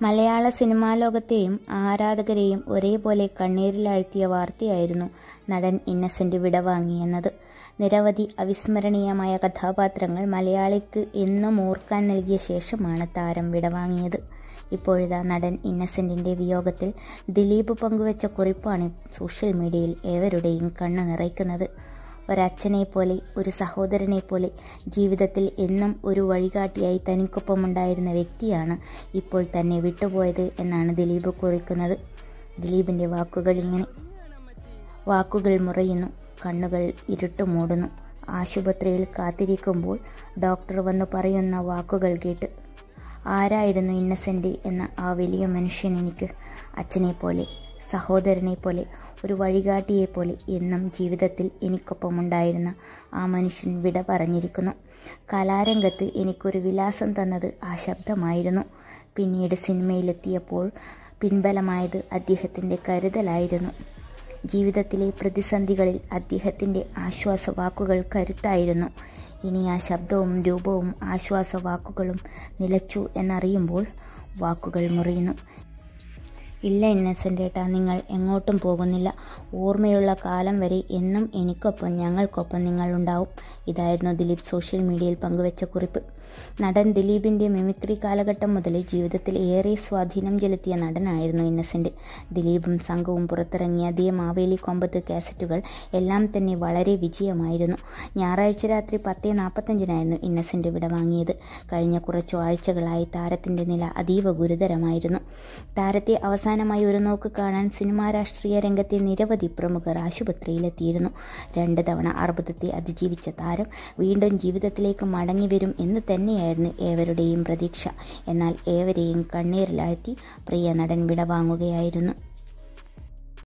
മലയാള സിനിമാ ലോകത്തെയും ആരാധകരെയും ഒരേപോലെ കണ്ണീരിലാഴ്ത്തിയ വാർത്തയായിരുന്നു നടൻ ഇന്നസെന്റ് വിടവാങ്ങിയെന്നത് നിരവധി അവിസ്മരണീയമായ കഥാപാത്രങ്ങൾ മലയാളിക്ക് എന്നും ഓർക്കാൻ നൽകിയ ശേഷമാണ് താരം വിടവാങ്ങിയത് ഇപ്പോഴിതാ നടൻ ഇന്നസെന്റിന്റെ വിയോഗത്തിൽ ദിലീപ് പങ്കുവച്ച കുറിപ്പാണ് സോഷ്യൽ മീഡിയയിൽ ഏവരുടെയും കണ്ണു നിറയ്ക്കുന്നത് ഒരച്ഛനെ പോലെ ഒരു സഹോദരനെ പോലെ ജീവിതത്തിൽ എന്നും ഒരു വഴികാട്ടിയായി തനിക്കൊപ്പമുണ്ടായിരുന്ന വ്യക്തിയാണ് ഇപ്പോൾ തന്നെ വിട്ടുപോയത് എന്നാണ് ദിലീപ് കുറിക്കുന്നത് ദിലീപിൻ്റെ വാക്കുകൾ ഇങ്ങനെ വാക്കുകൾ മുറയുന്നു കണ്ണുകൾ ഇരുട്ട് മൂടുന്നു ആശുപത്രിയിൽ കാത്തിരിക്കുമ്പോൾ ഡോക്ടർ വന്നു പറയുന്ന വാക്കുകൾ കേട്ട് ആരായിരുന്നു ഇന്നസെൻ്റ് എന്ന ആ വലിയ മനുഷ്യൻ എനിക്ക് അച്ഛനെ പോലെ സഹോദരനെ പോലെ ഒരു വഴികാട്ടിയെ പോലെ എന്നും ജീവിതത്തിൽ എനിക്കൊപ്പമുണ്ടായിരുന്ന ആ മനുഷ്യൻ വിട പറഞ്ഞിരിക്കുന്നു കലാരംഗത്ത് എനിക്കൊരു വിലാസം തന്നത് ആ ശബ്ദമായിരുന്നു പിന്നീട് സിനിമയിലെത്തിയപ്പോൾ പിൻബലമായത് അദ്ദേഹത്തിൻ്റെ കരുതലായിരുന്നു ജീവിതത്തിലെ പ്രതിസന്ധികളിൽ അദ്ദേഹത്തിൻ്റെ ആശ്വാസവാക്കുകൾ കരുത്തായിരുന്നു ഇനി ആ ശബ്ദവും രൂപവും ആശ്വാസവാക്കുകളും നിലച്ചു എന്നറിയുമ്പോൾ വാക്കുകൾ മുറിയുന്നു ഇല്ല ഇന്നസെൻ്റ് ഏട്ടാ നിങ്ങൾ എങ്ങോട്ടും പോകുന്നില്ല ഓർമ്മയുള്ള കാലം വരെ എന്നും എനിക്കൊപ്പം ഞങ്ങൾക്കൊപ്പം നിങ്ങളുണ്ടാവും ഇതായിരുന്നു ദിലീപ് സോഷ്യൽ മീഡിയയിൽ പങ്കുവച്ച കുറിപ്പ് നടൻ ദിലീപിൻ്റെ മിമിക്രി കാലഘട്ടം മുതൽ ജീവിതത്തിൽ ഏറെ സ്വാധീനം ചെലുത്തിയ നടനായിരുന്നു ഇന്നസെൻ്റ് ദിലീപും സംഘവും പുറത്തിറങ്ങിയ ദേ മാവേലി കൊമ്പത്ത് കാസറ്റുകൾ എല്ലാം തന്നെ വളരെ വിജയമായിരുന്നു ഞായറാഴ്ച രാത്രി പത്ത് നാൽപ്പത്തഞ്ചിനായിരുന്നു ഇന്നസെൻ്റ് വിടവാങ്ങിയത് കഴിഞ്ഞ കുറച്ചു ആഴ്ചകളായി താരത്തിൻ്റെ നില അതീവ ഗുരുതരമായിരുന്നു താരത്തെ അവസാനമായി ഒരു നോക്ക് കാണാൻ സിനിമാ രാഷ്ട്രീയ രംഗത്തെ നിരവധി പ്രമുഖർ ആശുപത്രിയിലെത്തിയിരുന്നു രണ്ട് തവണ അർബുദത്തെ അതിജീവിച്ച താരം വീണ്ടും ജീവിതത്തിലേക്ക് മടങ്ങി വരും എന്ന് തന്നെയായിരുന്നു ഏവരുടെയും പ്രതീക്ഷ എന്നാൽ ഏവരെയും കണ്ണീരിലാഴ്ത്തി പ്രിയ നടൻ വിടവാങ്ങുകയായിരുന്നു